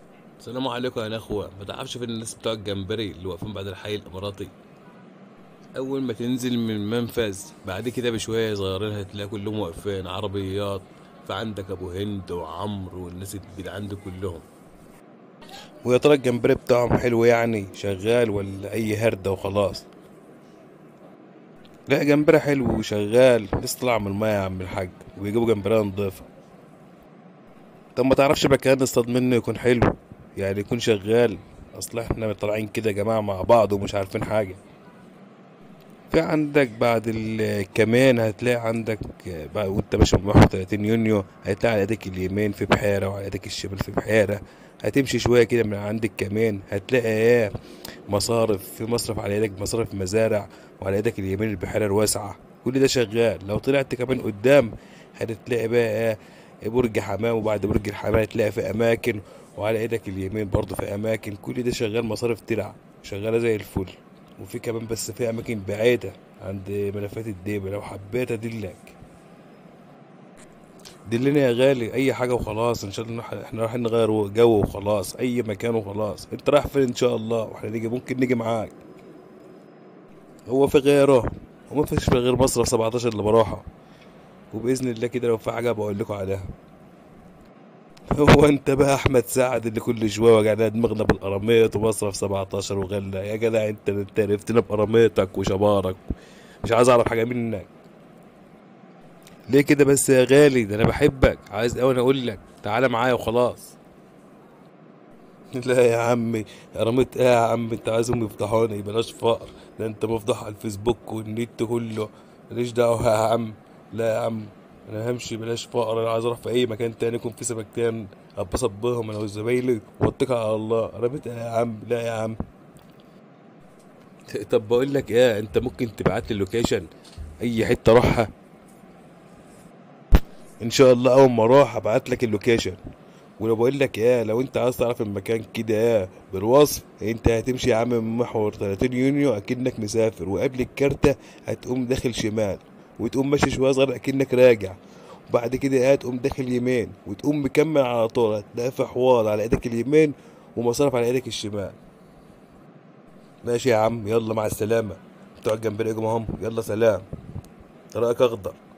السلام عليكم يا اخوة ما تعرفش فين الناس بتوع الجمبري اللي واقفين بعد الحي الاماراتي اول ما تنزل من المنفذ بعد كده بشويه صغيرين هتلاقي كلهم واقفين عربيات فعندك ابو هند وعمرو والناس الجدعان دي كلهم ويا ترى الجمبري بتاعهم حلو يعني شغال ولا اي هردة وخلاص لا جمبري حلو وشغال لسه طلع من المية يا عم الحاج ويجيبوا جمبرية نضيفة طب ما تعرفش مكان نصطاد منه يكون حلو يعني يكون شغال اصل احنا طالعين كده يا جماعة مع بعض ومش عارفين حاجة في عندك بعد الكمان هتلاقي عندك بعد وانت ماشي بمحور 30 يونيو هتلاقي على ايدك اليمين في بحيرة وعلى ايدك الشمال في بحيرة هتمشي شوية كده من عند الكمان هتلاقي ايه مصارف في مصرف على ايدك مصارف مزارع وعلى ايدك اليمين البحيرة الواسعة كل ده شغال لو طلعت كمان قدام هتلاقي بقى ايه برج حمام وبعد برج الحمام هتلاقي في اماكن وعلى ايدك اليمين برضه في اماكن كل ده شغال مصارف ترع شغالة زي الفل وفي كمان بس في اماكن بعيدة عند ملفات الديبة لو حبيت ادلك دلنا يا غالي اي حاجة وخلاص ان شاء الله نح- احنا رايحين نغير جو وخلاص اي مكان وخلاص انت رايح فين ان شاء الله واحنا نيجي ممكن نيجي معاك هو في غيره وما فيش في غير مصرف 17 اللي بروحه وباذن الله كده لو في حاجة بقول لكم عليها هو انت بقى احمد سعد اللي كل شويه وجعنا دماغنا بالقراميط ومصرف 17 وغلا يا جدع انت انت عرفتنا بقراميطك وشبارك مش عايز اعرف حاجه منك ليه كده بس يا غالي ده انا بحبك عايز اوي انا اقول لك تعالى معايا وخلاص لا يا عمي رميت ايه يا عم انت عايزهم يفضحوني بلاش فقر ده انت مفضح على الفيسبوك والنت كله ماليش دعوه يا عم لا يا عم انا همشي بلاش فقر انا عايز اروح في اي مكان تاني يكون في سمكتين اتبسط بهم انا وزمايلي واتكل على الله رميت ايه يا عم لا يا عم طب بقول لك ايه انت ممكن تبعت لي اللوكيشن اي حته اروحها ان شاء الله اول ما اروح ابعت لك اللوكيشن ولو بقول لك ايه لو انت عايز تعرف المكان كده ايه بالوصف انت هتمشي يا عم من محور 30 يونيو اكنك مسافر وقبل الكارتة هتقوم داخل شمال وتقوم ماشي شويه صغير اكنك راجع وبعد كده ايه تقوم داخل يمين وتقوم مكمل على طول هتلاقي في حوار على ايدك اليمين ومصارف على ايدك الشمال ماشي يا عم يلا مع السلامة بتوع الجمبري اجوا هم يلا سلام طريقك اخضر